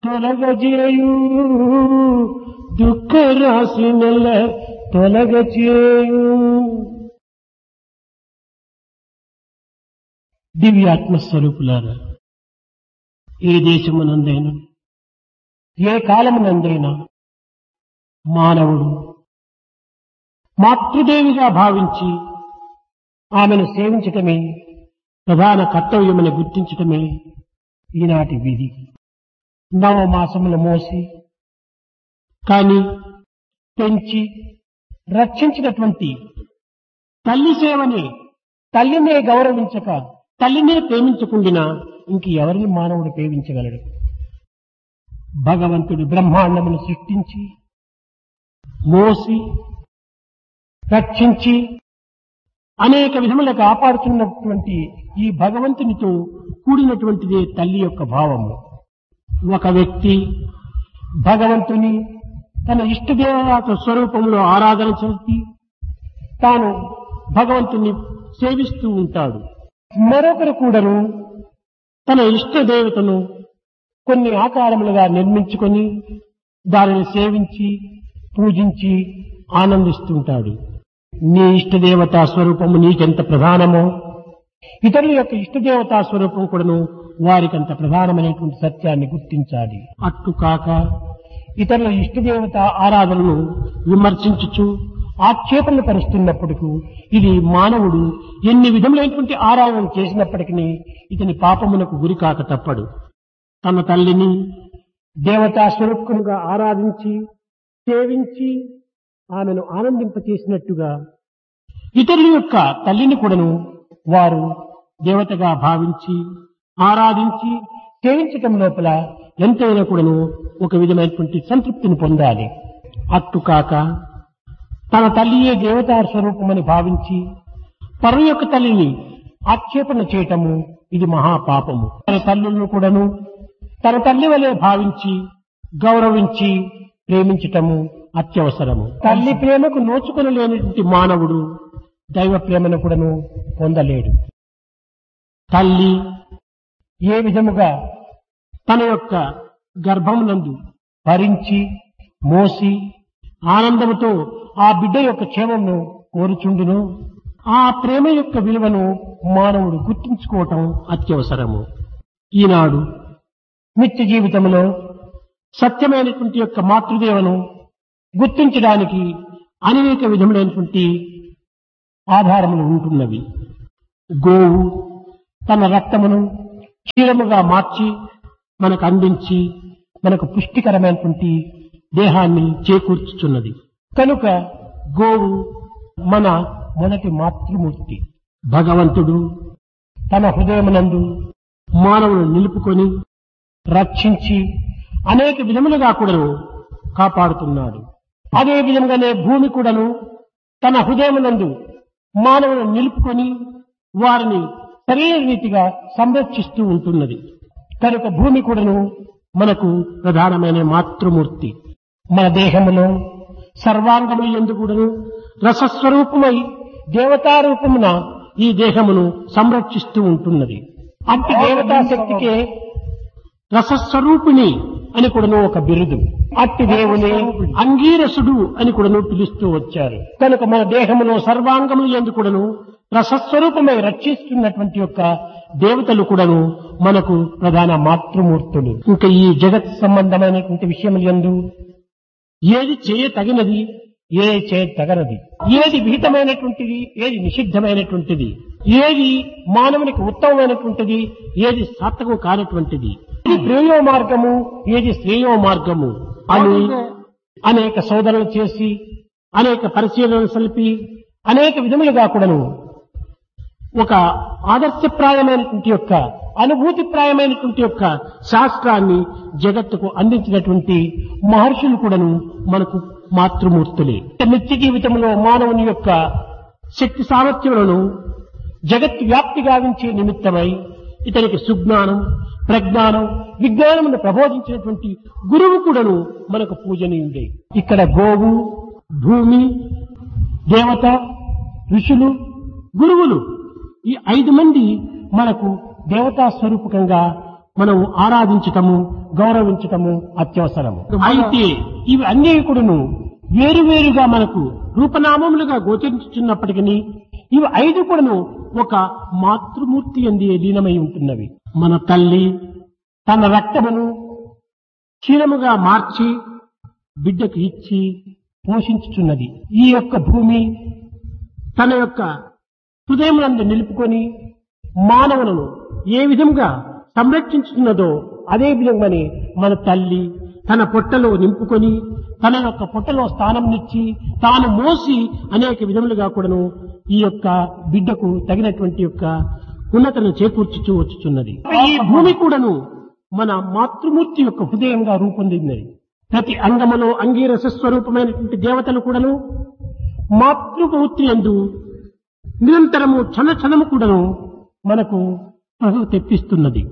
తొలగజేయు దుఃఖ రాశి నెల తొలగచేయు దివ్యాత్మస్వరూపులారా ఏ దేశమునందైనా ఏ కాలమునందైనా మానవుడు మాతృదేవిగా భావించి ఆమెను సేవించటమే ప్రధాన కర్తవ్యమని గుర్తించటమే ఈనాటి విధి నవమాసములు మోసి కానీ పెంచి రక్షించినటువంటి తల్లి సేవని తల్లినే గౌరవించక తల్లినే ప్రేమించకుండినా ఇంక ఎవరిని మానవుడు ప్రేమించగలడు భగవంతుడు బ్రహ్మాండమును సృష్టించి మోసి రక్షించి అనేక విధములుగా కాపాడుతున్నటువంటి ఈ భగవంతునితో కూడినటువంటిదే తల్లి యొక్క భావము ఒక వ్యక్తి భగవంతుని తన ఇష్టదేవత స్వరూపంలో ఆరాధన చేసి తాను భగవంతుని సేవిస్తూ ఉంటాడు మరొకరు కూడాను తన ఇష్ట దేవతను కొన్ని ఆకారములుగా నిర్మించుకొని దానిని సేవించి పూజించి ఆనందిస్తుంటాడు నీ ఇష్టదేవతా స్వరూపము నీకెంత ప్రధానమో ఇతరుల యొక్క ఇష్టదేవతా స్వరూపం కూడాను వారికంత ప్రధానమైనటువంటి సత్యాన్ని గుర్తించాలి అట్టు కాక ఇతరుల ఇష్టదేవత ఆరాధనను విమర్శించుచు ఆక్షేపణలు పరుస్తున్నప్పటికీ ఇది మానవుడు ఎన్ని విధములైనటువంటి ఆరాధన చేసినప్పటికీ ఇతని పాపమునకు గురి కాక తప్పడు తన తల్లిని దేవతా స్వరూపముగా ఆరాధించి సేవించి ఆమెను ఆనందింపచేసినట్టుగా ఇతరుల యొక్క తల్లిని కూడాను వారు దేవతగా భావించి ఆరాధించి సేవించటం లోపల ఎంతైనా కూడాను ఒక విధమైనటువంటి సంతృప్తిని పొందాలి అట్టు కాక తన తల్లియే దేవతా స్వరూపమని భావించి పరు యొక్క తల్లిని ఆక్షేపణ చేయటము ఇది మహాపాపము తన తల్లులను కూడాను తన తల్లి వలె భావించి గౌరవించి ప్రేమించటము అత్యవసరము తల్లి ప్రేమకు నోచుకొనలేనటువంటి మానవుడు దైవ ప్రేమను కూడాను పొందలేడు తల్లి ఏ విధముగా తన యొక్క గర్భమునందు భరించి మోసి ఆనందముతో ఆ బిడ్డ యొక్క క్షేమమును కోరుచుండును ఆ ప్రేమ యొక్క విలువను మానవుడు గుర్తించుకోవటం అత్యవసరము ఈనాడు నిత్య జీవితంలో సత్యమైనటువంటి యొక్క మాతృదేవను గుర్తించడానికి అనేక విధములైనటువంటి ఆధారములు ఉంటున్నవి గోవు తన రక్తమును క్షీరముగా మార్చి మనకు అందించి మనకు పుష్టికరమైనటువంటి దేహాన్ని చేకూర్చుచున్నది కనుక గోవు మన మొదటి మాతృమూర్తి భగవంతుడు తన హృదయమునందు మానవును నిలుపుకొని రక్షించి అనేక విధములుగా కూడాను కాపాడుతున్నాడు అదే విధంగానే భూమి కూడాను తన హృదయమునందు మానవులను నిలుపుకొని వారిని సరైన రీతిగా సంరక్షిస్తూ ఉంటున్నది కనుక భూమి కూడాను మనకు ప్రధానమైన మాతృమూర్తి మన దేహములో సర్వాంగములు ఎందుకుడను రసస్వరూపమై దేవతారూపమున ఈ దేహమును సంరక్షిస్తూ ఉంటున్నది అట్టి దేవతా శక్తికే రసస్వరూపిణి అని కూడాను ఒక బిరుదు అట్టి దేవుని అంగీరసుడు అని కూడాను పిలుస్తూ వచ్చారు కనుక మన దేహములో సర్వాంగములు ఎందు కూడాను రసస్వరూపమై రక్షిస్తున్నటువంటి యొక్క దేవతలు కూడాను మనకు ప్రధాన మాతృమూర్తులు ఇంకా ఈ జగత్ సంబంధమైనటువంటి విషయములు ఎందు ఏది చేయ తగినది ఏది చేయ తగనది ఏది విహితమైనటువంటిది ఏది నిషిద్ధమైనటువంటిది ఏది మానవునికి ఉత్తమమైనటువంటిది ఏది సార్థకం కానటువంటిది ఏది ప్రేయో మార్గము ఏది శ్రేయో మార్గము అని అనేక శోధనలు చేసి అనేక పరిశీలనలు సలిపి అనేక విధములుగా కూడాను ఒక ఆదర్శప్రాయమైనటువంటి యొక్క అనుభూతిప్రాయమైనటువంటి యొక్క శాస్త్రాన్ని జగత్తుకు అందించినటువంటి మహర్షులు కూడాను మనకు మాతృమూర్తులే నిత్య జీవితంలో మానవుని యొక్క శక్తి సామర్థ్యములను జగత్ వ్యాప్తి గావించే నిమిత్తమై ఇతనికి సుజ్ఞానం ప్రజ్ఞానం విజ్ఞానమును ప్రబోధించినటువంటి గురువు కూడాను మనకు పూజనీయుడే ఇక్కడ గోవు భూమి దేవత ఋషులు గురువులు ఈ ఐదు మంది మనకు దేవతా స్వరూపకంగా మనం ఆరాధించటము గౌరవించటము అత్యవసరము అయితే ఇవి అన్నీ కూడాను వేరువేరుగా మనకు రూపనామములుగా గోచరించుతున్నప్పటికీ ఇవి ఐదు కూడాను ఒక మాతృమూర్తి అంది లీనమై ఉంటున్నవి మన తల్లి తన రక్తమును క్షీణముగా మార్చి బిడ్డకు ఇచ్చి పోషించుచున్నది ఈ యొక్క భూమి తన యొక్క హృదయమునందు నిలుపుకొని మానవులను ఏ విధంగా సంరక్షించుతున్నదో అదే విధంగానే మన తల్లి తన పొట్టలో నింపుకొని తన యొక్క పొట్టలో స్థానంనిచ్చి తాను మోసి అనేక విధములుగా కూడాను ఈ యొక్క బిడ్డకు తగినటువంటి యొక్క ఉన్నతను చేకూర్చుచూ వచ్చుచున్నది ఈ భూమి కూడాను మన మాతృమూర్తి యొక్క హృదయంగా రూపొందింది ప్రతి అంగములో అంగీరస స్వరూపమైనటువంటి దేవతలు కూడాను మాతృమూర్తి ఎందు నిరంతరము క్షణ క్షణము కూడాను మనకు స్పృహ తెప్పిస్తున్నది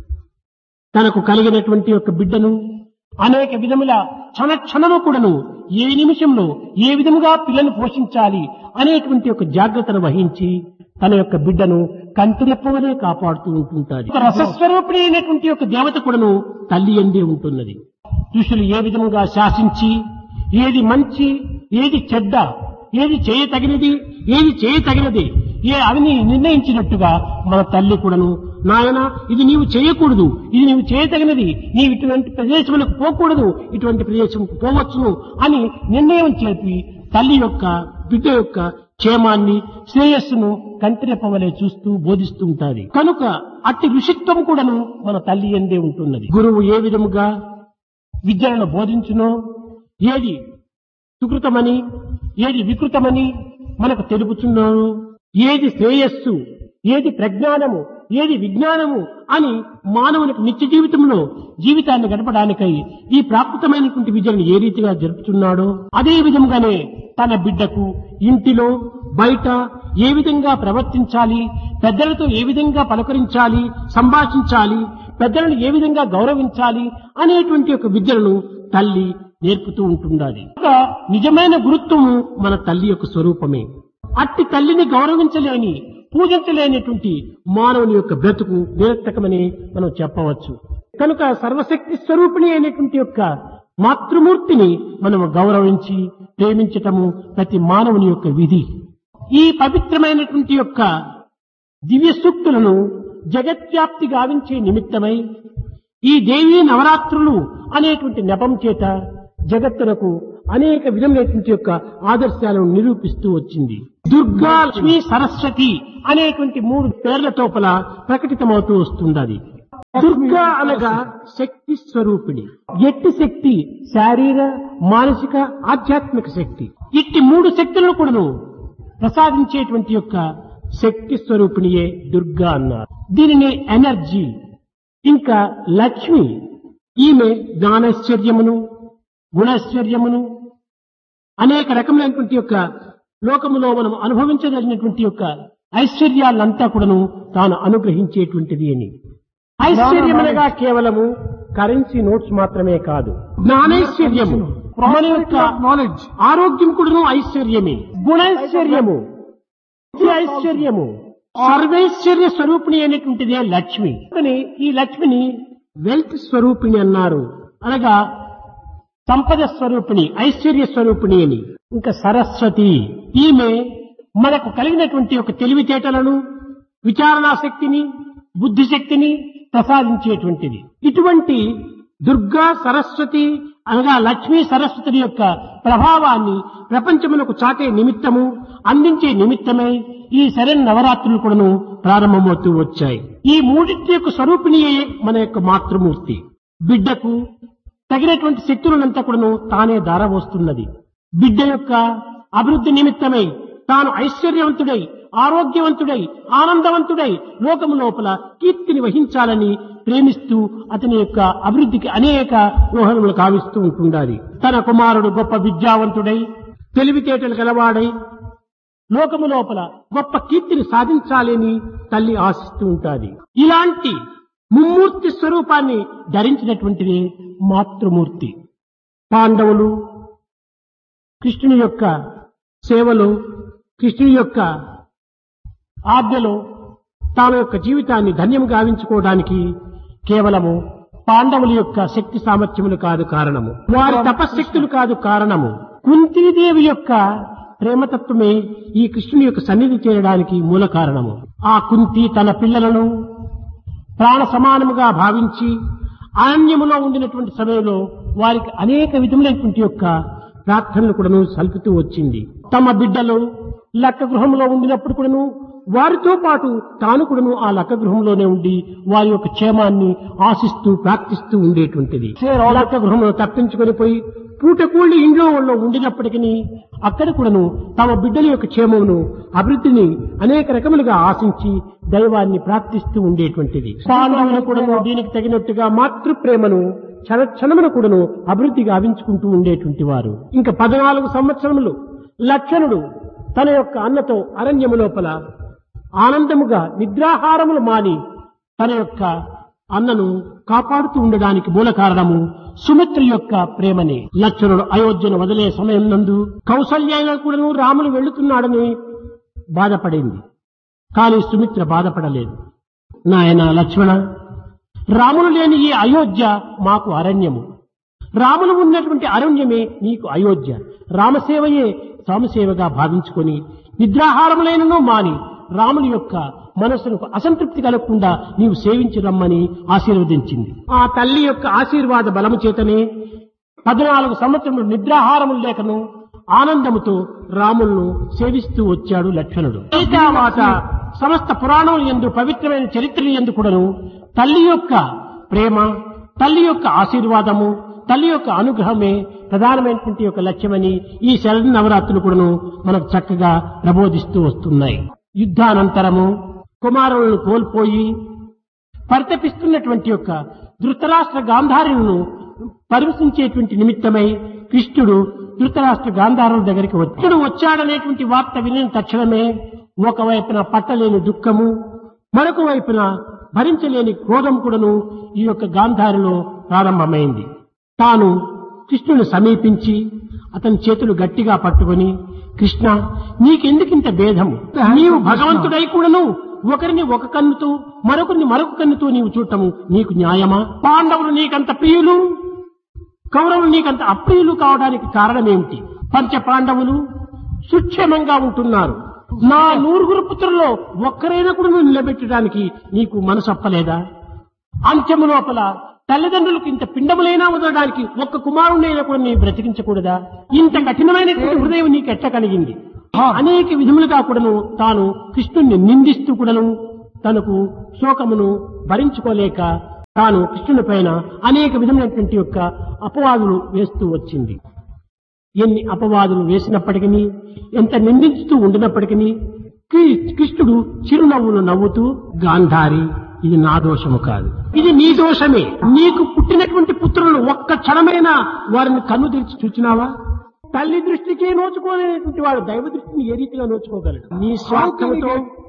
తనకు కలిగినటువంటి యొక్క బిడ్డను అనేక విధముల క్షణ క్షణము కూడాను ఏ నిమిషంలో ఏ విధముగా పిల్లను పోషించాలి అనేటువంటి ఒక జాగ్రత్తను వహించి తన యొక్క బిడ్డను కంటిరెప్పవనే కాపాడుతూ ఉంటుంటాది ఒక రసస్వరూపిణి అయినటువంటి యొక్క దేవత కూడాను తల్లి ఎందే ఉంటున్నది ఋషులు ఏ విధముగా శాసించి ఏది మంచి ఏది చెడ్డ ఏది చేయతగినది ఏది చేయతగినది ఏ అవిని నిర్ణయించినట్టుగా మన తల్లి కూడాను నాయన ఇది నీవు చేయకూడదు ఇది నీవు చేయతగినది నీవు ఇటువంటి ప్రదేశములకు పోకూడదు ఇటువంటి ప్రదేశంకు పోవచ్చును అని నిర్ణయం చేపి తల్లి యొక్క బిడ్డ యొక్క క్షేమాన్ని శ్రేయస్సును కంటిరెప్పవలే చూస్తూ బోధిస్తూ ఉంటాది కనుక అట్టి ఋషిత్వం కూడాను మన తల్లి ఎందే ఉంటున్నది గురువు ఏ విధముగా విద్యలను బోధించునో ఏది సుకృతమని ఏది వికృతమని మనకు తెలుపుచున్నాను ఏది శ్రేయస్సు ఏది ప్రజ్ఞానము ఏది విజ్ఞానము అని మానవునికి నిత్య జీవితంలో జీవితాన్ని గడపడానికై ఈ ప్రాకృతమైనటువంటి విద్యను ఏ రీతిగా జరుపుతున్నాడో అదే విధంగానే తన బిడ్డకు ఇంటిలో బయట ఏ విధంగా ప్రవర్తించాలి పెద్దలతో ఏ విధంగా పలకరించాలి సంభాషించాలి పెద్దలను ఏ విధంగా గౌరవించాలి అనేటువంటి ఒక విద్యలను తల్లి నేర్పుతూ ఉంటుండాలి ఒక నిజమైన గురుత్వము మన తల్లి యొక్క స్వరూపమే అట్టి తల్లిని గౌరవించలేని పూజించలేనటువంటి మానవుని యొక్క బ్రతుకు నిరర్థకమని మనం చెప్పవచ్చు కనుక సర్వశక్తి స్వరూపిణి అయినటువంటి యొక్క మాతృమూర్తిని మనం గౌరవించి ప్రేమించటము ప్రతి మానవుని యొక్క విధి ఈ పవిత్రమైనటువంటి యొక్క దివ్య సూక్తులను జగత్వ్యాప్తి గావించే నిమిత్తమై ఈ దేవీ నవరాత్రులు అనేటువంటి నెపం చేత జగత్తునకు అనేక విధమైనటువంటి యొక్క ఆదర్శాలను నిరూపిస్తూ వచ్చింది దుర్గా లక్ష్మి సరస్వతి అనేటువంటి మూడు పేర్ల తోపల ప్రకటితమవుతూ వస్తుండది దుర్గా అనగా శక్తి స్వరూపిణి ఎట్టి శక్తి శారీర మానసిక ఆధ్యాత్మిక శక్తి ఇట్టి మూడు శక్తులను కూడాను ప్రసాదించేటువంటి యొక్క శక్తి స్వరూపిణియే దుర్గా అన్నారు దీనిని ఎనర్జీ ఇంకా లక్ష్మి ఈమె జ్ఞానైశ్వర్యమును గుణైశ్వర్యమును అనేక రకములైనటువంటి యొక్క లోకములో మనం అనుభవించదగినటువంటి యొక్క ఐశ్వర్యాలంతా కూడాను తాను అనుగ్రహించేటువంటిది అని ఐశ్వర్యమనగా కేవలము కరెన్సీ నోట్స్ మాత్రమే కాదు జ్ఞానైశ్వర్యము మన యొక్క నాలెడ్జ్ ఆరోగ్యం కూడాను ఐశ్వర్యమే గుణైశ్వర్యము బుద్ధి ఐశ్వర్యము సర్వైశ్వర్య స్వరూపిణి అనేటువంటిదే లక్ష్మి కానీ ఈ లక్ష్మిని వెల్త్ స్వరూపిణి అన్నారు అనగా సంపద స్వరూపిణి ఐశ్వర్య స్వరూపిణి అని ఇంకా సరస్వతి ఈమె మనకు కలిగినటువంటి ఒక తెలివితేటలను విచారణా శక్తిని బుద్ధి శక్తిని ప్రసాదించేటువంటిది ఇటువంటి దుర్గా సరస్వతి అనగా లక్ష్మీ సరస్వతి యొక్క ప్రభావాన్ని ప్రపంచమునకు చాటే నిమిత్తము అందించే నిమిత్తమై ఈ శరణ్ నవరాత్రులు కూడాను ప్రారంభమవుతూ వచ్చాయి ఈ మూడింటి యొక్క స్వరూపిణియే మన యొక్క మాతృమూర్తి బిడ్డకు తగినటువంటి శక్తులనంతా కూడాను తానే ధారవస్తున్నది బిడ్డ యొక్క అభివృద్ధి నిమిత్తమై తాను ఐశ్వర్యవంతుడై ఆరోగ్యవంతుడై ఆనందవంతుడై లోకము లోపల కీర్తిని వహించాలని ప్రేమిస్తూ అతని యొక్క అభివృద్ధికి అనేక వ్యూహములు కావిస్తూ ఉంటుండాలి తన కుమారుడు గొప్ప విద్యావంతుడై తెలివితేటలు గలవాడై లోకము లోపల గొప్ప కీర్తిని సాధించాలని తల్లి ఆశిస్తూ ఉంటాది ఇలాంటి ముమ్మూర్తి స్వరూపాన్ని ధరించినటువంటిది మాతృమూర్తి పాండవులు కృష్ణుని యొక్క సేవలో కృష్ణుని యొక్క ఆజ్ఞలో తమ యొక్క జీవితాన్ని ధన్యం గావించుకోవడానికి కేవలము పాండవుల యొక్క శక్తి సామర్థ్యములు కాదు కారణము వారి తపశక్తులు కాదు కారణము కుంతీదేవి యొక్క ప్రేమతత్వమే ఈ కృష్ణుని యొక్క సన్నిధి చేరడానికి మూల కారణము ఆ కుంతి తన పిల్లలను ప్రాణ సమానముగా భావించి అరణ్యములో ఉండినటువంటి సమయంలో వారికి అనేక విధములైనటువంటి యొక్క ప్రార్థనలు కూడాను సల్పుతూ వచ్చింది తమ బిడ్డలు లక్క గృహంలో ఉండినప్పుడు కూడాను వారితో పాటు తాను కూడాను ఆ లక్క గృహంలోనే ఉండి వారి యొక్క క్షేమాన్ని ఆశిస్తూ ప్రార్థిస్తూ ఉండేటువంటిది లక్క గృహంలో తప్పించుకొని పోయి పూటకూళ్ళి ఇంట్లో వాళ్ళు ఉండినప్పటికీ అక్కడ కూడాను తమ బిడ్డల యొక్క క్షేమమును అభివృద్ధిని అనేక రకములుగా ఆశించి దైవాన్ని ప్రార్థిస్తూ ఉండేటువంటిది పాండవులు కూడాను దీనికి తగినట్టుగా మాతృ ప్రేమను క్షణ క్షణమును కూడాను అభివృద్ధి గావించుకుంటూ ఉండేటువంటి వారు ఇంకా పద్నాలుగు సంవత్సరములు లక్షణుడు తన యొక్క అన్నతో అరణ్యము లోపల ఆనందముగా నిద్రాహారములు మాని తన యొక్క అన్నను కాపాడుతూ ఉండడానికి మూల కారణము సుమిత్ర యొక్క ప్రేమని లక్షణుడు అయోధ్యను వదిలే సమయం నందు కౌసల్యాయన కూడాను రాములు వెళుతున్నాడని బాధపడింది కానీ సుమిత్ర బాధపడలేదు నాయన లక్ష్మణ రాములు లేని ఈ అయోధ్య మాకు అరణ్యము రాములు ఉన్నటువంటి అరణ్యమే నీకు అయోధ్య రామసేవయే సామసేవగా భావించుకొని నిద్రాహారములైనను మాని రాముని యొక్క మనస్సుకు అసంతృప్తి కలగకుండా నీవు సేవించి రమ్మని ఆశీర్వదించింది ఆ తల్లి యొక్క ఆశీర్వాద బలము చేతనే పద్నాలుగు సంవత్సరములు నిద్రాహారములు లేకను ఆనందముతో రాములను సేవిస్తూ వచ్చాడు లక్ష్మణుడు మాట సమస్త పురాణములు ఎందు పవిత్రమైన చరిత్రలు ఎందు కూడాను తల్లి యొక్క ప్రేమ తల్లి యొక్క ఆశీర్వాదము తల్లి యొక్క అనుగ్రహమే ప్రధానమైనటువంటి యొక్క లక్ష్యమని ఈ శరద్ నవరాత్రులు కూడాను మనకు చక్కగా ప్రబోధిస్తూ వస్తున్నాయి యుద్ధానంతరము కుమారులను కోల్పోయి పరితపిస్తున్నటువంటి యొక్క ధృతరాష్ట్ర గాంధార్యులను పరివసించేటువంటి నిమిత్తమై కృష్ణుడు ధృతరాష్ట్ర గాంధారుల దగ్గరికి వచ్చాడు వచ్చాడనేటువంటి వార్త వినిన తక్షణమే ఒకవైపున పట్టలేని దుఃఖము మరొక వైపున భరించలేని క్రోధం కూడాను ఈ యొక్క గాంధారిలో ప్రారంభమైంది తాను కృష్ణుని సమీపించి అతని చేతులు గట్టిగా పట్టుకొని కృష్ణ నీకెందుకింత భేదము నీవు భగవంతుడై కూడాను ఒకరిని ఒక కన్నుతో మరొకరిని మరొక కన్నుతో నీవు చూడటము నీకు న్యాయమా పాండవులు నీకంత ప్రియులు కౌరవులు నీకంత అప్రియులు కావడానికి కారణమేమిటి పంచ పాండవులు సుక్షేమంగా ఉంటున్నారు నా నూరుగురు పుత్రుల్లో ఒక్కరైనా కూడా నువ్వు నిలబెట్టడానికి నీకు మనసు అప్పలేదా అంత్యము లోపల తల్లిదండ్రులకు ఇంత పిండములైనా వదలడానికి ఒక్క కుమారుడైనా కూడా నీ బ్రతికించకూడదా ఇంత కఠినమైనటువంటి హృదయం నీకు ఎట్ట కలిగింది అనేక విధములుగా కూడాను తాను కృష్ణుణ్ణి నిందిస్తూ కూడాను తనకు శోకమును భరించుకోలేక తాను కృష్ణుని పైన అనేక విధమైనటువంటి యొక్క అపవాదులు వేస్తూ వచ్చింది ఎన్ని అపవాదులు వేసినప్పటికీ ఎంత నిందించుతూ ఉండినప్పటికీ కృష్ణుడు చిరునవ్వులు నవ్వుతూ గాంధారి ఇది నా దోషము కాదు ఇది నీ దోషమే నీకు పుట్టినటువంటి పుత్రులను ఒక్క క్షణమైనా వారిని కన్ను తెరిచి చూచినావా తల్లి దృష్టికే నోచుకోలేనటువంటి వాడు దైవ దృష్టిని ఏ రీతిగా నోచుకోగలడు నీ స్వార్థముతో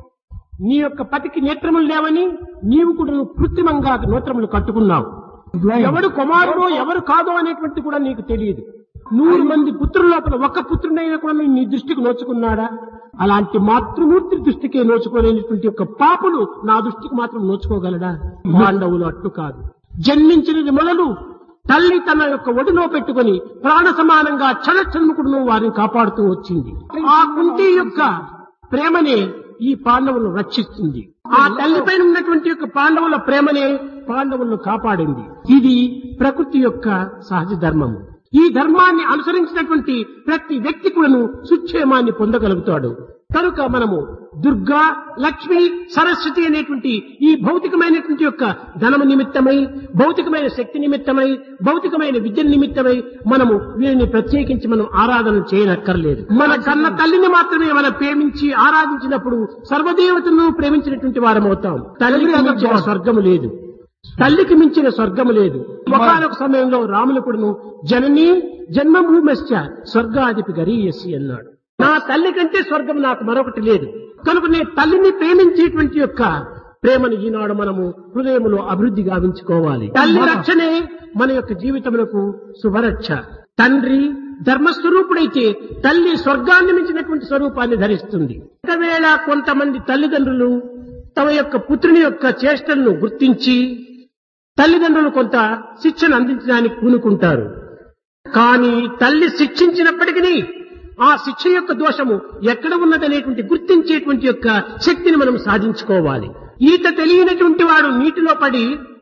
నీ యొక్క పతికి నేత్రములు లేవని నీవు కూడా నువ్వు కృత్రిమంగా నేత్రములు కట్టుకున్నావు ఎవడు కుమారుడో ఎవరు కాదో అనేటువంటి కూడా నీకు తెలియదు నూరు మంది పుత్రుల లోపల ఒక్క పుత్రుడైనా కూడా నీ దృష్టికి నోచుకున్నాడా అలాంటి మాతృమూర్తి దృష్టికే నోచుకోలేనటువంటి యొక్క పాపులు నా దృష్టికి మాత్రం నోచుకోగలడా పాండవులు అట్లు కాదు జన్మించినది మొదలు తల్లి తన యొక్క ఒడిలో పెట్టుకుని ప్రాణ సమానంగా చలచన్ముకుడును వారిని కాపాడుతూ వచ్చింది ఆ కుంతి యొక్క ప్రేమనే ఈ పాండవులను రక్షిస్తుంది ఆ తల్లి పైన ఉన్నటువంటి యొక్క పాండవుల ప్రేమనే పాండవులను కాపాడింది ఇది ప్రకృతి యొక్క సహజ ధర్మము ఈ ధర్మాన్ని అనుసరించినటువంటి ప్రతి వ్యక్తి కూడాను సుక్షేమాన్ని పొందగలుగుతాడు కనుక మనము దుర్గా లక్ష్మి సరస్వతి అనేటువంటి ఈ భౌతికమైనటువంటి యొక్క ధనము నిమిత్తమై భౌతికమైన శక్తి నిమిత్తమై భౌతికమైన విద్య నిమిత్తమై మనము వీరిని ప్రత్యేకించి మనం ఆరాధన చేయనక్కర్లేదు మన కన్న తల్లిని మాత్రమే మనం ప్రేమించి ఆరాధించినప్పుడు సర్వదేవతలను ప్రేమించినటువంటి వారం అవుతాం తల్లికి మించిన స్వర్గము లేదు తల్లికి మించిన స్వర్గము లేదు ఒకనొక సమయంలో రాములు కూడాను జనని జన్మభూమశ్చ స్వర్గాధిపి గరీయసి అన్నాడు నా తల్లి కంటే స్వర్గం నాకు మరొకటి లేదు కనుక నేను తల్లిని ప్రేమించేటువంటి యొక్క ప్రేమను ఈనాడు మనము హృదయములో అభివృద్ధి గావించుకోవాలి తల్లి రక్షణే మన యొక్క జీవితములకు శుభరక్ష తండ్రి ధర్మస్వరూపుడైతే తల్లి స్వర్గాన్ని మించినటువంటి స్వరూపాన్ని ధరిస్తుంది ఒకవేళ కొంతమంది తల్లిదండ్రులు తమ యొక్క పుత్రుని యొక్క చేష్టలను గుర్తించి తల్లిదండ్రులు కొంత శిక్షణ అందించడానికి పూనుకుంటారు కానీ తల్లి శిక్షించినప్పటికీ ఆ శిక్ష యొక్క దోషము ఎక్కడ ఉన్నదనేటువంటి గుర్తించేటువంటి యొక్క శక్తిని మనం సాధించుకోవాలి ఈత తెలియనటువంటి వాడు నీటిలో పడి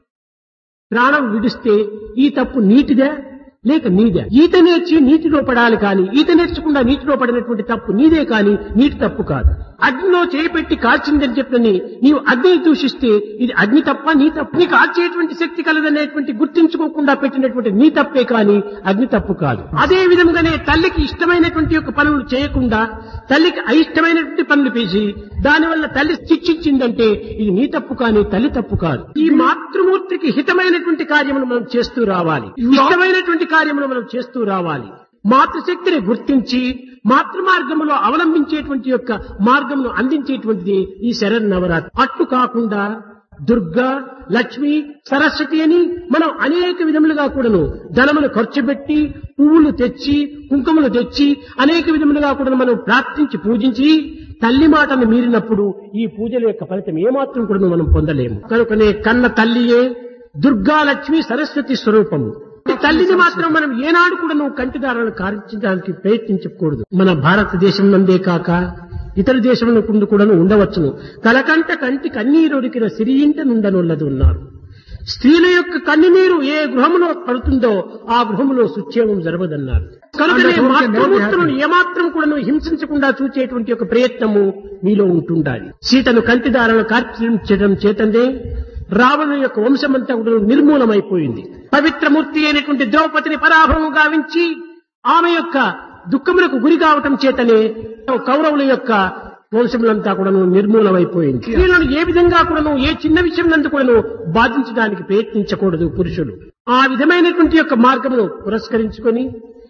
ప్రాణం విడిస్తే ఈ తప్పు నీటిదే లేక నీదే ఈత నేర్చి నీటిలో పడాలి కానీ ఈత నేర్చకుండా నీటిలో పడినటువంటి తప్పు నీదే కానీ నీటి తప్పు కాదు అగ్నిలో చేపెట్టి కాల్చిందని చెప్పని నీవు అగ్నిని దూషిస్తే ఇది అగ్ని తప్ప నీ తప్పు నీకు కాల్చేటువంటి శక్తి కలదనేటువంటి గుర్తించుకోకుండా పెట్టినటువంటి నీ తప్పే కానీ అగ్ని తప్పు కాదు అదే విధంగానే తల్లికి ఇష్టమైనటువంటి యొక్క పనులు చేయకుండా తల్లికి అయిష్టమైనటువంటి పనులు పేసి దానివల్ల తల్లి శిక్షించిందంటే ఇది నీ తప్పు కానీ తల్లి తప్పు కాదు ఈ మాతృమూర్తికి హితమైనటువంటి కార్యములు మనం చేస్తూ రావాలి ఇష్టమైనటువంటి కార్యములు మనం చేస్తూ రావాలి మాతృశక్తిని గుర్తించి మాతృ మార్గములో అవలంబించేటువంటి యొక్క మార్గమును అందించేటువంటిది ఈ శరణ్ నవరాత్రి అట్లు కాకుండా దుర్గా లక్ష్మి సరస్వతి అని మనం అనేక విధములుగా కూడాను ధనమును ఖర్చు పెట్టి పువ్వులు తెచ్చి కుంకుమలు తెచ్చి అనేక విధములుగా కూడా మనం ప్రార్థించి పూజించి తల్లి మాటను మీరినప్పుడు ఈ పూజల యొక్క ఫలితం ఏమాత్రం కూడా మనం పొందలేము కనుకనే కన్న తల్లియే దుర్గా లక్ష్మి సరస్వతి స్వరూపము ఈ తల్లిని మాత్రం మనం ఏనాడు కూడా నువ్వు కంటిదారాలను కారించడానికి ప్రయత్నించకూడదు మన భారతదేశం నందే కాక ఇతర దేశముల కుండు కూడా ఉండవచ్చును కలకంట కంటి కన్నీరుడికిన సిరియింట నుండనున్నది ఉన్నారు స్త్రీల యొక్క కన్నీరు ఏ గృహములో పడుతుందో ఆ గృహములో సుక్షేమం జరగదన్నారు కనుకనే మాతృమూర్తులను ఏమాత్రం కూడా నువ్వు హింసించకుండా చూచేటువంటి ఒక ప్రయత్నము మీలో ఉంటుండాలి సీతను కంటిదారాలను కార్పించడం చేతందే రావణుని యొక్క వంశమంతా కూడా నిర్మూలమైపోయింది పవిత్రమూర్తి అయినటువంటి ద్రౌపదిని పరాభవం గావించి ఆమె యొక్క దుఃఖములకు గురి కావటం చేతనే కౌరవుల యొక్క వంశములంతా కూడాను నిర్మూలమైపోయింది స్త్రీలను ఏ విధంగా కూడాను ఏ చిన్న విషయం నందు కూడాను బాధించడానికి ప్రయత్నించకూడదు పురుషులు ఆ విధమైనటువంటి యొక్క మార్గమును పురస్కరించుకొని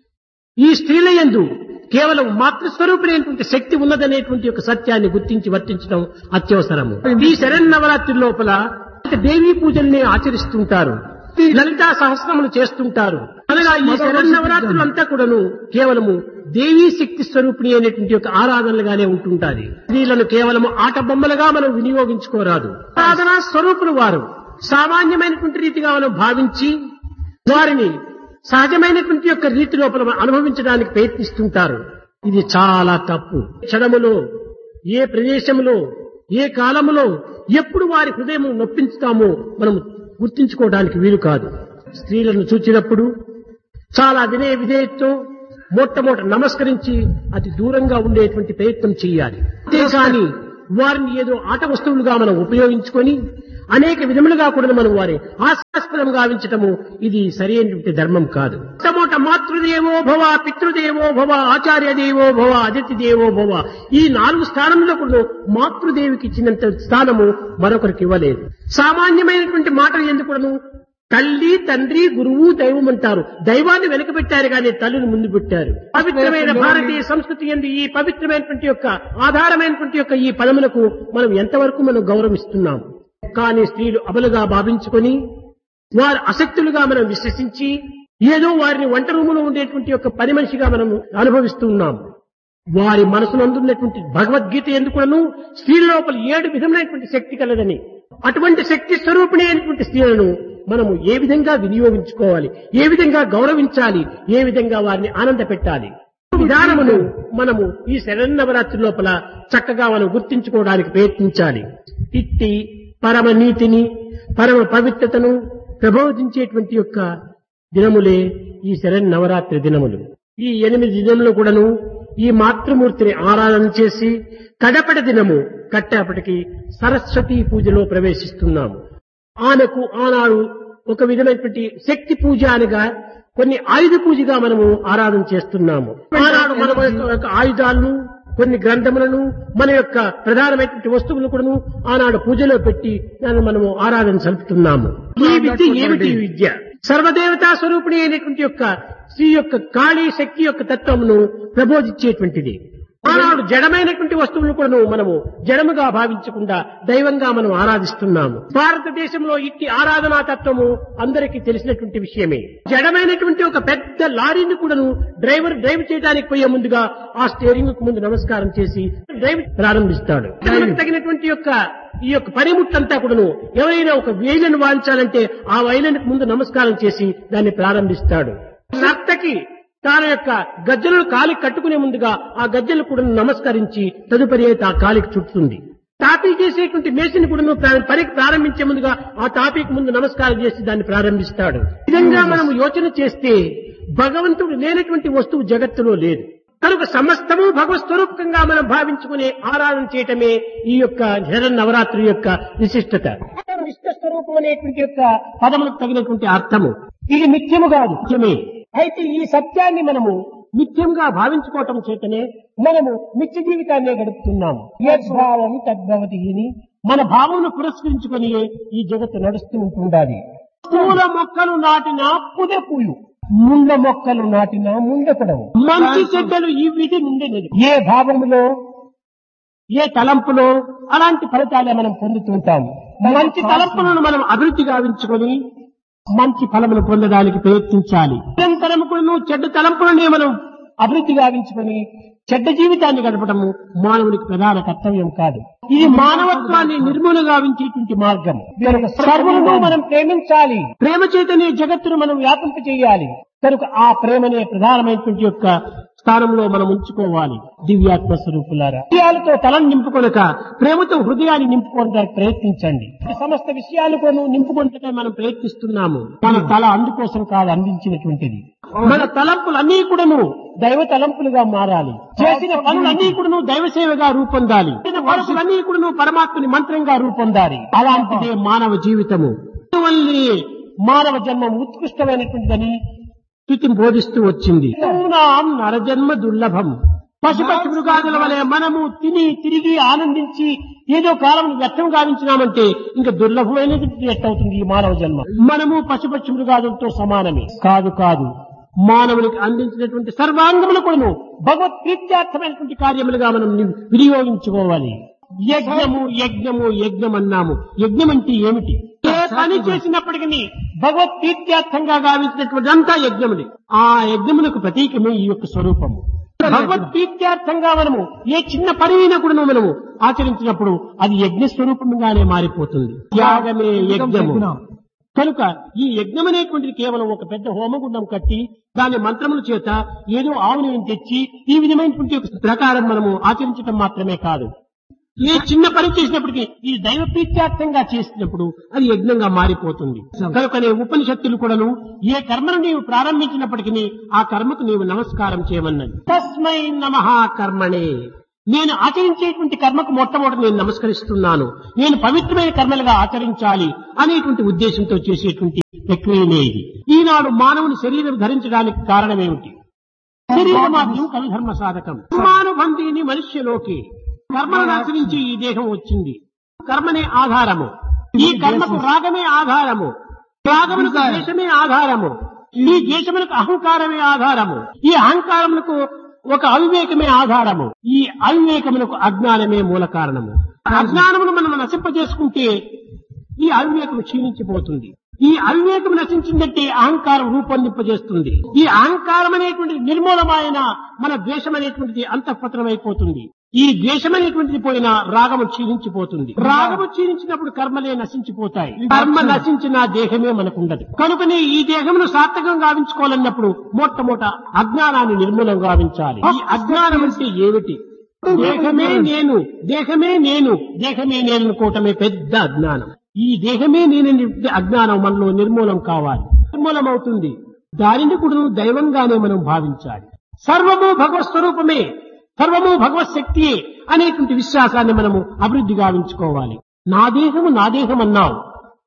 ఈ స్త్రీల యందు కేవలం మాతృస్వరూపులైనటువంటి శక్తి ఉన్నదనేటువంటి యొక్క సత్యాన్ని గుర్తించి వర్తించడం అత్యవసరము ఈ శరణ్ లోపల దేవీ పూజల్ని ఆచరిస్తుంటారు లలితా సహస్రములు చేస్తుంటారు అనగా ఈ శరణ్ అంతా కూడాను కేవలము దేవీ శక్తి స్వరూపిణి అనేటువంటి యొక్క ఆరాధనలుగానే ఉంటుంటాది స్త్రీలను కేవలము ఆట బొమ్మలుగా మనం వినియోగించుకోరాదు ఆరాధనా స్వరూపులు వారు సామాన్యమైనటువంటి రీతిగా మనం భావించి వారిని సహజమైనటువంటి యొక్క రీతి లోపల అనుభవించడానికి ప్రయత్నిస్తుంటారు ఇది చాలా తప్పు క్షణములో ఏ ప్రదేశంలో ఏ కాలములో ఎప్పుడు వారి హృదయం నొప్పించుతామో మనం గుర్తించుకోవడానికి వీలు కాదు స్త్రీలను చూచినప్పుడు చాలా వినయ విధేయతో మొట్టమొదట నమస్కరించి అతి దూరంగా ఉండేటువంటి ప్రయత్నం చేయాలి అంతేకాని వారిని ఏదో ఆట వస్తువులుగా మనం ఉపయోగించుకొని అనేక విధములుగా కూడా మనం వారి హాస్యాస్పదం గావించటము ఇది సరైనటువంటి ధర్మం కాదు మొట్టమొదట మాతృదేవో భవ పితృదేవో భవ ఆచార్య దేవో భవ అతిథి దేవో భవ ఈ నాలుగు స్థానంలో కూడా మాతృదేవికి ఇచ్చినంత స్థానము మరొకరికి ఇవ్వలేదు సామాన్యమైనటువంటి మాటలు ఎందుకును తల్లి తండ్రి గురువు దైవం అంటారు దైవాన్ని వెనక పెట్టారు కానీ తల్లిని ముందు పెట్టారు పవిత్రమైన భారతీయ సంస్కృతి ఎందు ఈ పవిత్రమైనటువంటి యొక్క ఆధారమైనటువంటి యొక్క ఈ పదములకు మనం ఎంతవరకు మనం గౌరవిస్తున్నాం కానీ స్త్రీలు అబలుగా భావించుకొని వారు అసక్తులుగా మనం విశ్వసించి ఏదో వారిని వంట రూములో ఉండేటువంటి యొక్క పని మనిషిగా మనం అనుభవిస్తూ ఉన్నాం వారి మనసునందున్నటువంటి భగవద్గీత ఎందుకును స్త్రీల లోపల ఏడు విధమైనటువంటి శక్తి కలదని అటువంటి శక్తి స్వరూపిణి అయినటువంటి స్త్రీలను మనము ఏ విధంగా వినియోగించుకోవాలి ఏ విధంగా గౌరవించాలి ఏ విధంగా వారిని ఆనంద పెట్టాలి విధానమును మనము ఈ శరన్నవరాత్రి లోపల చక్కగా మనం గుర్తించుకోవడానికి ప్రయత్నించాలి ఇట్టి పరమ నీతిని పరమ పవిత్రతను ప్రబోధించేటువంటి యొక్క దినములే ఈ శరణ్ నవరాత్రి దినములు ఈ ఎనిమిది దినములు కూడాను ఈ మాతృమూర్తిని ఆరాధన చేసి కడపటి దినము కట్టేపటికి సరస్వతి పూజలో ప్రవేశిస్తున్నాము ఆమెకు ఆనాడు ఒక విధమైనటువంటి శక్తి పూజ అనగా కొన్ని ఆయుధ పూజగా మనము ఆరాధన చేస్తున్నాము ఆనాడు మన యొక్క ఆయుధాలను కొన్ని గ్రంథములను మన యొక్క ప్రధానమైనటువంటి వస్తువులను కూడాను ఆనాడు పూజలో పెట్టి దాన్ని మనము ఆరాధన సలుపుతున్నాము ఈ విద్య ఏమిటి ఈ విద్య సర్వదేవతా స్వరూపిణి అయినటువంటి యొక్క శ్రీ యొక్క కాళీ శక్తి యొక్క తత్వమును ప్రబోధించేటువంటిది ఆనాడు జడమైనటువంటి వస్తువులను కూడా మనము జడముగా భావించకుండా దైవంగా మనం ఆరాధిస్తున్నాము భారతదేశంలో ఇట్టి ఆరాధనా తత్వము అందరికీ తెలిసినటువంటి విషయమే జడమైనటువంటి ఒక పెద్ద లారీని కూడాను డ్రైవర్ డ్రైవ్ చేయడానికి పోయే ముందుగా ఆ స్టీరింగ్ కు ముందు నమస్కారం చేసి డ్రైవ్ ప్రారంభిస్తాడు తగినటువంటి యొక్క ఈ యొక్క పనిముట్లంతా కూడాను ఎవరైనా ఒక వేలను వాయించాలంటే ఆ వైలనికి ముందు నమస్కారం చేసి దాన్ని ప్రారంభిస్తాడు నర్తకి తన యొక్క గజ్జలను కాలికి కట్టుకునే ముందుగా ఆ గజ్జలు కూడా నమస్కరించి తదుపరి అయితే ఆ కాలికి చుట్టుతుంది టాపీ చేసేటువంటి మేసిని కూడా పనికి ప్రారంభించే ముందుగా ఆ టాపీకి ముందు నమస్కారం చేసి దాన్ని ప్రారంభిస్తాడు ఈ విధంగా మనం యోచన చేస్తే భగవంతుడు లేనటువంటి వస్తువు జగత్తులో లేదు కనుక సమస్తము భగవత్ స్వరూపకంగా మనం భావించుకునే ఆరాధన చేయటమే ఈ యొక్క శరణ్ నవరాత్రి యొక్క విశిష్టత నిష్ట స్వరూపం అనేటువంటి యొక్క పదములకు తగినటువంటి అర్థము ఇది నిత్యము కాదు నిత్యమే అయితే ఈ సత్యాన్ని మనము నిత్యంగా భావించుకోవటం చేతనే మనము నిత్య జీవితాన్ని గడుపుతున్నాము యద్భావం తద్భవతి అని మన భావమును పురస్కరించుకొని ఈ జగత్తు నడుస్తూ ఉంటుండాలి పూల మొక్కలు నాటిన పుదె పూయు ముండ మొక్కలు నాటిన ముండ పొడవు మంచి చెడ్డలు ఈ విధి నుండి ఏ భావములో ఏ తలంపులో అలాంటి ఫలితాలే మనం పొందుతుంటాము మంచి తలంపులను మనం అభివృద్ధి గావించుకొని మంచి ఫలములు పొందడానికి ప్రయత్నించాలి నిరంతరం కూడా చెడ్డ తలంపులనే మనం అభివృద్ధి గావించుకొని చెడ్డ జీవితాన్ని గడపడము మానవునికి ప్రధాన కర్తవ్యం కాదు ఇది మానవత్వాన్ని నిర్మూల గావించేటువంటి మార్గం కనుక సర్వులను మనం ప్రేమించాలి ప్రేమ చేతనే జగత్తును మనం వ్యాపింప చేయాలి కనుక ఆ ప్రేమనే ప్రధానమైనటువంటి యొక్క స్థానంలో మనం ఉంచుకోవాలి దివ్యాత్మ స్వరూపులారా హృదయాలతో తలను నింపుకొనక ప్రేమతో హృదయాన్ని నింపుకోవడానికి ప్రయత్నించండి సమస్త విషయాలు కొను నింపుకుంటే మనం ప్రయత్నిస్తున్నాము మన తల అందుకోసం కాదు అందించినటువంటిది మన తలంపులన్నీ కూడాను దైవ తలంపులుగా మారాలి చేసిన పనులన్నీ కూడాను దైవ సేవగా రూపొందాలి చేసిన వరుసలన్నీ కూడాను పరమాత్మని మంత్రంగా రూపొందాలి అలాంటిదే మానవ జీవితము అందువల్లే మానవ జన్మం ఉత్కృష్టమైనటువంటిదని స్థుతి బోధిస్తూ వచ్చింది నాం నరజన్మ దుర్లభం పశుపక్షి మృగాదుల వలె మనము తిని తిరిగి ఆనందించి ఏదో కాలం వ్యర్థం గావించినామంటే ఇంకా దుర్లభమైనది ఎట్టవుతుంది ఈ మానవ జన్మ మనము పశుపక్షి మృగాదులతో సమానమే కాదు కాదు మానవునికి అందించినటువంటి సర్వాంగములు కూడాను భగవత్ ప్రీత్యార్థమైనటువంటి కార్యములుగా మనం ని- వినియోగించుకోవాలి యజ్ఞము యజ్ఞము యజ్ఞం అన్నాము యజ్ఞం అంటే ఏమిటి ఏ పని చేసినప్పటికీ భగవత్ ప్రీత్యార్థంగా గావించినటువంటి అంతా యజ్ఞముని ఆ యజ్ఞమునకు ప్రతీకమే ఈ యొక్క స్వరూపము భగవత్ ప్రీత్యార్థంగా మనము ఏ చిన్న పని అయినా కూడా మనము ఆచరించినప్పుడు అది యజ్ఞ స్వరూపంగానే మారిపోతుంది యాగమే యజ్ఞము కనుక ఈ యజ్ఞం అనేటువంటిది కేవలం ఒక పెద్ద హోమగుండం కట్టి దాని మంత్రముల చేత ఏదో ఆవుని తెచ్చి ఈ విధమైనటువంటి ఒక ప్రకారం మనము ఆచరించడం మాత్రమే కాదు ఏ చిన్న పని చేసినప్పటికీ ఈ దైవ ప్రీత్యార్థంగా చేసినప్పుడు అది యజ్ఞంగా మారిపోతుంది కనుకనే ఉపనిషత్తులు కూడాను ఏ కర్మను నీవు ప్రారంభించినప్పటికీ ఆ కర్మకు నీవు నమస్కారం చేయమన్నది తస్మై నమ కర్మణే నేను ఆచరించేటువంటి కర్మకు మొట్టమొదటి నేను నమస్కరిస్తున్నాను నేను పవిత్రమైన కర్మలుగా ఆచరించాలి అనేటువంటి ఉద్దేశంతో చేసేటువంటి ప్రక్రియనే ఇది ఈనాడు మానవుని శరీరం ధరించడానికి కారణమేమిటి శరీరమాద్యం కవిధర్మ సాధకం కర్మానుబంధిని మనుష్యలోకి కర్మను ఆచరించి ఈ దేహం వచ్చింది కర్మనే ఆధారము ఈ కర్మకు రాగమే ఆధారము రాగమునకు దేశమే ఆధారము ఈ దేశమునకు అహంకారమే ఆధారము ఈ అహంకారమునకు ఒక అవివేకమే ఆధారము ఈ అవివేకమునకు అజ్ఞానమే మూల కారణము అజ్ఞానమును మనం నశింపజేసుకుంటే ఈ అవివేకం క్షీణించిపోతుంది ఈ అవివేకం నశించిందంటే అహంకారం రూపొందింపజేస్తుంది ఈ అహంకారం అనేటువంటిది నిర్మూలమైన మన ద్వేషం అనేటువంటిది అంతఃపతనమైపోతుంది ఈ ద్వేషం అనేటువంటిది పోయినా రాగము క్షీణించిపోతుంది రాగము క్షీణించినప్పుడు కర్మలే నశించిపోతాయి కర్మ నశించిన దేహమే మనకుండదు కనుకనే ఈ దేహమును సార్థకం గావించుకోవాలన్నప్పుడు మొట్టమొదట అజ్ఞానాన్ని నిర్మూలం గావించాలి ఈ అజ్ఞానం అంటే ఏమిటి దేహమే నేను దేహమే నేను దేహమే నేను అనుకోవటమే పెద్ద అజ్ఞానం ఈ దేహమే నేను అజ్ఞానం మనలో నిర్మూలం కావాలి నిర్మూలం అవుతుంది దానిని కూడా దైవంగానే మనం భావించాలి సర్వము భగవత్ స్వరూపమే సర్వము భగవత్ శక్తియే అనేటువంటి విశ్వాసాన్ని మనము అభివృద్ధి గావించుకోవాలి నా దేహము నా దేహం అన్నావు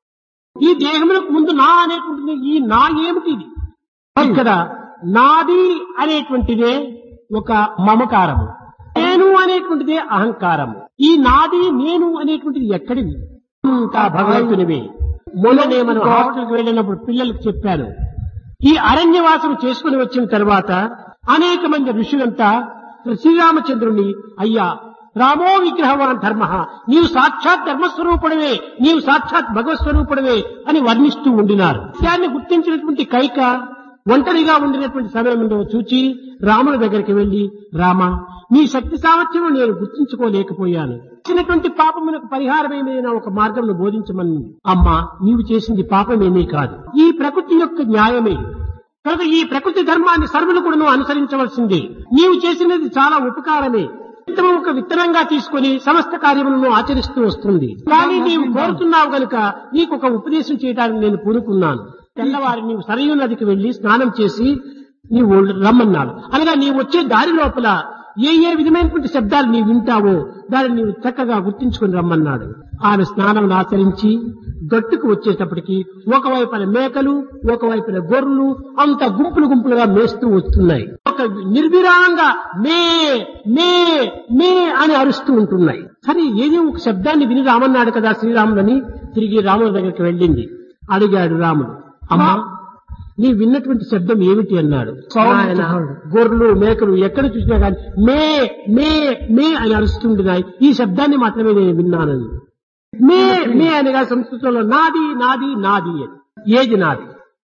ఈ దేహములకు ముందు నా అనేటువంటిది ఈ నా ఏమిటి ఇది ఇక్కడ నాది అనేటువంటిదే ఒక మమకారము నేను అనేటువంటిదే అహంకారము ఈ నాది నేను అనేటువంటిది ఎక్కడిది ఇంకా భగవంతునివే మొన్ననే మనం హాస్టల్కి వెళ్ళినప్పుడు పిల్లలకు చెప్పాను ఈ అరణ్యవాసం చేసుకుని వచ్చిన తర్వాత అనేక మంది ఋషులంతా శ్రీరామచంద్రుని అయ్యా రామో విగ్రహవాన్ ధర్మ నీవు సాక్షాత్ ధర్మస్వరూపుడవే నీవు సాక్షాత్ భగవత్ స్వరూపుడవే అని వర్ణిస్తూ ఉండినారు దాన్ని గుర్తించినటువంటి కైక ఒంటరిగా ఉండినటువంటి సమయంలో చూచి రాముని దగ్గరికి వెళ్లి రామ నీ శక్తి సామర్థ్యం నేను గుర్తించుకోలేకపోయాను చిన్నటువంటి పాపమునకు పరిహారమేమైనా ఒక మార్గంను బోధించమని అమ్మా నీవు చేసింది పాపమేమీ కాదు ఈ ప్రకృతి యొక్క న్యాయమే కనుక ఈ ప్రకృతి ధర్మాన్ని సర్వులు కూడా అనుసరించవలసిందే నీవు చేసినది చాలా ఉపకారమే విత్తనం ఒక విత్తనంగా తీసుకొని సమస్త కార్యములను ఆచరిస్తూ వస్తుంది కానీ నీవు కోరుతున్నావు గనుక నీకు ఒక ఉపదేశం చేయడానికి నేను పూనుకున్నాను తెల్లవారి నీవు సరయు నదికి వెళ్లి స్నానం చేసి నీవు రమ్మన్నాడు అనగా నీవు వచ్చే దారి లోపల ఏ ఏ విధమైనటువంటి శబ్దాలు నీవు వింటావో దాన్ని నీవు చక్కగా గుర్తించుకుని రమ్మన్నాడు ఆమె స్నానం ఆచరించి గట్టుకు వచ్చేటప్పటికి ఒకవైపున మేకలు ఒకవైపున గొర్రెలు అంత గుంపులు గుంపులుగా మేస్తూ వస్తున్నాయి ఒక నిర్విరామంగా మే మే మే అని అరుస్తూ ఉంటున్నాయి సరే ఏదో ఒక శబ్దాన్ని విని రామన్నాడు కదా శ్రీరాములని తిరిగి రాముడి దగ్గరికి వెళ్ళింది అడిగాడు రాముడు అమ్మా నీ విన్నటువంటి శబ్దం ఏమిటి అన్నాడు ఆయన గొర్రెలు మేకలు ఎక్కడ చూసినా కానీ మే మే మే అని అరుస్తుంటున్నాయి ఈ శబ్దాన్ని మాత్రమే నేను విన్నానని మే మే అనగా సంస్కృతంలో నాది నాది నాది అని ఏది నాది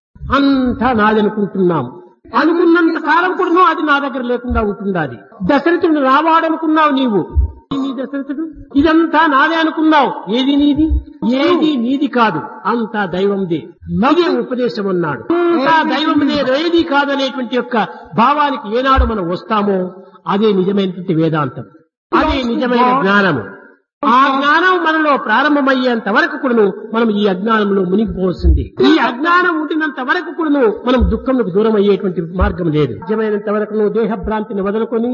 అంతా నాది అనుకుంటున్నాం అనుకున్నంత కాలం కూడా అది నా దగ్గర లేకుండా ఉంటుండాది దశరథుడు రావాడనుకున్నావు నీవు నీ దశరథుడు ఇదంతా నాదే అనుకున్నావు ఏది నీది ఏది నీది కాదు అంతా దైవందే నదే ఉపదేశం అన్నాడు అంతా దైవందే ఏది కాదనేటువంటి యొక్క భావానికి ఏనాడు మనం వస్తామో అదే నిజమైనటువంటి వేదాంతం అదే నిజమైన జ్ఞానము ఆ జ్ఞానం మనలో ప్రారంభమయ్యేంత వరకు కూడాను మనం ఈ అజ్ఞానంలో మునిగిపోవలసింది ఈ అజ్ఞానం ఉండినంత వరకు కూడాను మనం దుఃఖంకు దూరం అయ్యేటువంటి మార్గం లేదు నిజమైనంత వరకు దేహ భ్రాంతిని వదులుకొని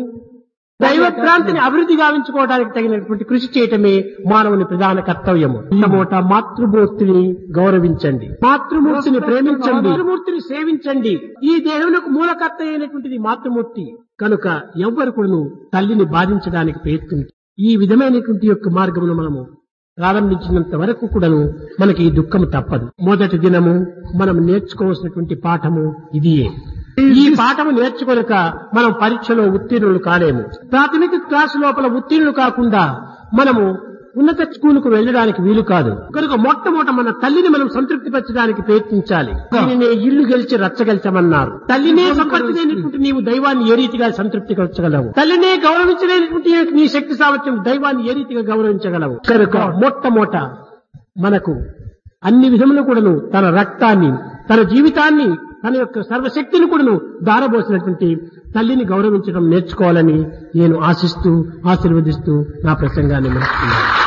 దైవ భ్రాంతిని అభివృద్ధి గావించుకోవడానికి తగినటువంటి కృషి చేయటమే మానవుని ప్రధాన కర్తవ్యము మొట్టమొదట మాతృమూర్తిని గౌరవించండి మాతృమూర్తిని ప్రేమించండి మాతృమూర్తిని సేవించండి ఈ దేహమునకు మూలకర్త అయినటువంటిది మాతృమూర్తి కనుక ఎవ్వరు కూడాను తల్లిని బాధించడానికి ప్రయత్నించి ఈ విధమైనటువంటి యొక్క మార్గమును మనము ప్రారంభించినంత వరకు కూడాను మనకి ఈ దుఃఖము తప్పదు మొదటి దినము మనం నేర్చుకోవాల్సినటువంటి పాఠము ఇదియే ఈ పాఠము నేర్చుకొనక మనం పరీక్షలో ఉత్తీర్ణులు కాలేము ప్రాథమిక క్లాసు లోపల ఉత్తీర్ణులు కాకుండా మనము ఉన్నత స్కూలుకు వెళ్ళడానికి వీలు కాదు కనుక మొట్టమొదట మన తల్లిని మనం సంతృప్తిపరచడానికి ప్రయత్నించాలి దీనినే ఇల్లు గెలిచి రచ్చగెలిచమన్నారు తల్లినే సంపర్చలేనటువంటి నీవు దైవాన్ని ఏ రీతిగా సంతృప్తి పరచగలవు తల్లినే గౌరవించలేనటువంటి నీ శక్తి సామర్థ్యం దైవాన్ని ఏ రీతిగా గౌరవించగలవు కనుక మొట్టమొదట మనకు అన్ని విధములు కూడాను తన రక్తాన్ని తన జీవితాన్ని తన యొక్క సర్వశక్తిని కూడాను దారబోసినటువంటి తల్లిని గౌరవించడం నేర్చుకోవాలని నేను ఆశిస్తూ ఆశీర్వదిస్తూ నా ప్రసంగాన్ని ముగిస్తున్నాను